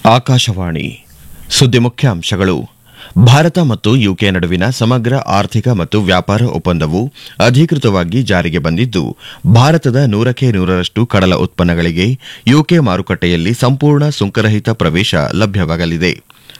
ಆಕಾಶವಾಣಿ ಸುದ್ದಿ ಮುಖ್ಯಾಂಶಗಳು ಭಾರತ ಮತ್ತು ಯುಕೆ ನಡುವಿನ ಸಮಗ್ರ ಆರ್ಥಿಕ ಮತ್ತು ವ್ಯಾಪಾರ ಒಪ್ಪಂದವು ಅಧಿಕೃತವಾಗಿ ಜಾರಿಗೆ ಬಂದಿದ್ದು ಭಾರತದ ನೂರಕ್ಕೆ ನೂರರಷ್ಟು ಕಡಲ ಉತ್ಪನ್ನಗಳಿಗೆ ಯುಕೆ ಮಾರುಕಟ್ಟೆಯಲ್ಲಿ ಸಂಪೂರ್ಣ ಸುಂಕರಹಿತ ಪ್ರವೇಶ ಲಭ್ಯವಾಗಲಿದೆ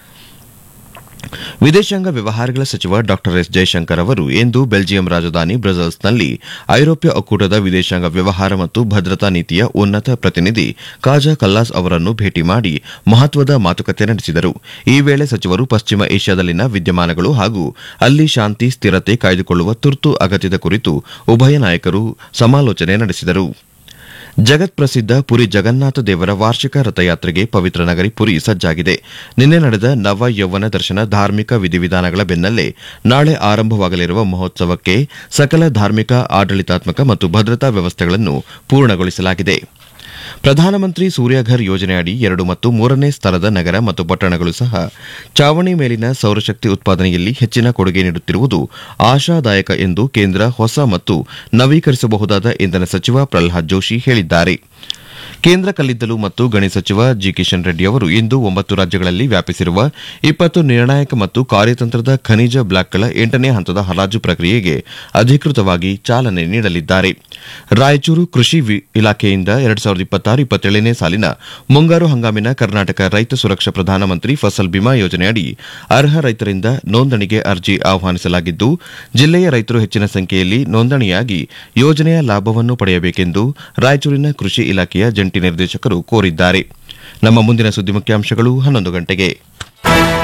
ವಿದೇಶಾಂಗ ವ್ಯವಹಾರಗಳ ಸಚಿವ ಡಾ ಎಸ್ ಜಯಶಂಕರ್ ಅವರು ಇಂದು ಬೆಲ್ಜಿಯಂ ರಾಜಧಾನಿ ಬ್ರಸೆಲ್ಸ್ನಲ್ಲಿ ಐರೋಪ್ಯ ಒಕ್ಕೂಟದ ವಿದೇಶಾಂಗ ವ್ಯವಹಾರ ಮತ್ತು ಭದ್ರತಾ ನೀತಿಯ ಉನ್ನತ ಪ್ರತಿನಿಧಿ ಕಾಜಾ ಕಲ್ಲಾಸ್ ಅವರನ್ನು ಭೇಟಿ ಮಾಡಿ ಮಹತ್ವದ ಮಾತುಕತೆ ನಡೆಸಿದರು ಈ ವೇಳೆ ಸಚಿವರು ಪಶ್ಚಿಮ ಏಷ್ಯಾದಲ್ಲಿನ ವಿದ್ಯಮಾನಗಳು ಹಾಗೂ ಅಲ್ಲಿ ಶಾಂತಿ ಸ್ಥಿರತೆ ಕಾಯ್ದುಕೊಳ್ಳುವ ತುರ್ತು ಅಗತ್ಯದ ಕುರಿತು ಉಭಯ ನಾಯಕರು ಸಮಾಲೋಚನೆ ನಡೆಸಿದರು ಜಗತ್ ಪ್ರಸಿದ್ಧ ಪುರಿ ಜಗನ್ನಾಥ ದೇವರ ವಾರ್ಷಿಕ ರಥಯಾತ್ರೆಗೆ ಪವಿತ್ರ ನಗರಿ ಪುರಿ ಸಜ್ಜಾಗಿದೆ ನಿನ್ನೆ ನಡೆದ ನವ ಯೌವನ ದರ್ಶನ ಧಾರ್ಮಿಕ ವಿಧಿವಿಧಾನಗಳ ಬೆನ್ನಲ್ಲೇ ನಾಳೆ ಆರಂಭವಾಗಲಿರುವ ಮಹೋತ್ಸವಕ್ಕೆ ಸಕಲ ಧಾರ್ಮಿಕ ಆಡಳಿತಾತ್ಮಕ ಮತ್ತು ಭದ್ರತಾ ವ್ಯವಸ್ಥೆಗಳನ್ನು ಪೂರ್ಣಗೊಳಿಸಲಾಗಿದೆ ಪ್ರಧಾನಮಂತ್ರಿ ಸೂರ್ಯಘರ್ ಯೋಜನೆಯಡಿ ಎರಡು ಮತ್ತು ಮೂರನೇ ಸ್ತರದ ನಗರ ಮತ್ತು ಪಟ್ಟಣಗಳು ಸಹ ಚಾವಣಿ ಮೇಲಿನ ಸೌರಶಕ್ತಿ ಉತ್ಪಾದನೆಯಲ್ಲಿ ಹೆಚ್ಚಿನ ಕೊಡುಗೆ ನೀಡುತ್ತಿರುವುದು ಆಶಾದಾಯಕ ಎಂದು ಕೇಂದ್ರ ಹೊಸ ಮತ್ತು ನವೀಕರಿಸಬಹುದಾದ ಇಂಧನ ಸಚಿವ ಪ್ರಲ್ಹಾದ್ ಜೋಶಿ ಹೇಳಿದ್ದಾರೆ ಕೇಂದ್ರ ಕಲ್ಲಿದ್ದಲು ಮತ್ತು ಗಣಿ ಸಚಿವ ಜಿ ಕಿಶನ್ ರೆಡ್ಡಿ ಅವರು ಇಂದು ಒಂಬತ್ತು ರಾಜ್ಯಗಳಲ್ಲಿ ವ್ಯಾಪಿಸಿರುವ ಇಪ್ಪತ್ತು ನಿರ್ಣಾಯಕ ಮತ್ತು ಕಾರ್ಯತಂತ್ರದ ಖನಿಜ ಬ್ಲಾಕ್ಗಳ ಎಂಟನೇ ಹಂತದ ಹರಾಜು ಪ್ರಕ್ರಿಯೆಗೆ ಅಧಿಕೃತವಾಗಿ ಚಾಲನೆ ನೀಡಲಿದ್ದಾರೆ ರಾಯಚೂರು ಕೃಷಿ ವಿ- ಇಲಾಖೆಯಿಂದ ಎರಡು ಸಾವಿರದ ಇಪ್ಪತ್ತಾರು ಇಪ್ಪತ್ತೇಳನೇ ಸಾಲಿನ ಮುಂಗಾರು ಹಂಗಾಮಿನ ಕರ್ನಾಟಕ ರೈತ ಸುರಕ್ಷಾ ಪ್ರಧಾನಮಂತ್ರಿ ಫಸಲ್ ಬಿಮಾ ಯೋಜನೆಯಡಿ ಅರ್ಹ ರೈತರಿಂದ ನೋಂದಣಿಗೆ ಅರ್ಜಿ ಆಹ್ವಾನಿಸಲಾಗಿದ್ದು ಜಿಲ್ಲೆಯ ರೈತರು ಹೆಚ್ಚಿನ ಸಂಖ್ಯೆಯಲ್ಲಿ ನೋಂದಣಿಯಾಗಿ ಯೋಜನೆಯ ಲಾಭವನ್ನು ಪಡೆಯಬೇಕೆಂದು ರಾಯಚೂರಿನ ಕೃಷಿ ಇಲಾಖೆಯ ಜಂಟಿ ನಿರ್ದೇಶಕರು ಕೋರಿದ್ದಾರೆ ನಮ್ಮ ಮುಂದಿನ ಸುದ್ದಿ ಮುಖ್ಯಾಂಶಗಳು ಹನ್ನೊಂದು ಗಂಟೆಗೆ